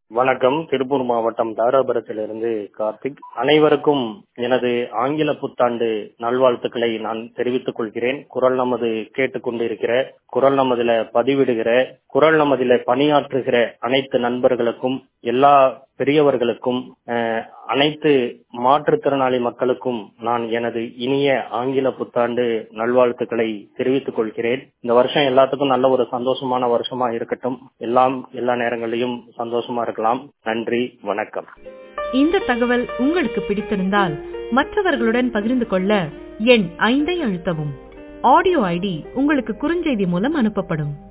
வணக்கம் திருப்பூர் மாவட்டம் தாராபுரத்திலிருந்து கார்த்திக் அனைவருக்கும் எனது ஆங்கில புத்தாண்டு நல்வாழ்த்துக்களை நான் தெரிவித்துக் கொள்கிறேன் குரல் நமது கேட்டுக்கொண்டிருக்கிற குரல் நமதுல பதிவிடுகிற குரல் நமதுல பணியாற்றுகிற அனைத்து நண்பர்களுக்கும் எல்லா பெரியவர்களுக்கும் அஹ், அனைத்து மாற்றுத்திறனாளி மக்களுக்கும் நான் எனது இனிய ஆங்கில புத்தாண்டு நல்வாழ்த்துக்களை தெரிவித்துக் கொள்கிறேன் இந்த வருஷம் எல்லாத்துக்கும் நல்ல ஒரு சந்தோஷமான வருஷமா இருக்கட்டும் எல்லாம் எல்லா நேரங்களிலும் சந்தோஷமா இருக்கலாம் நன்றி வணக்கம் இந்த தகவல் உங்களுக்கு பிடித்திருந்தால் மற்றவர்களுடன் பகிர்ந்து கொள்ள எண் ஐந்தை அழுத்தவும் ஆடியோ ஐடி உங்களுக்கு குறுஞ்செய்தி மூலம் அனுப்பப்படும்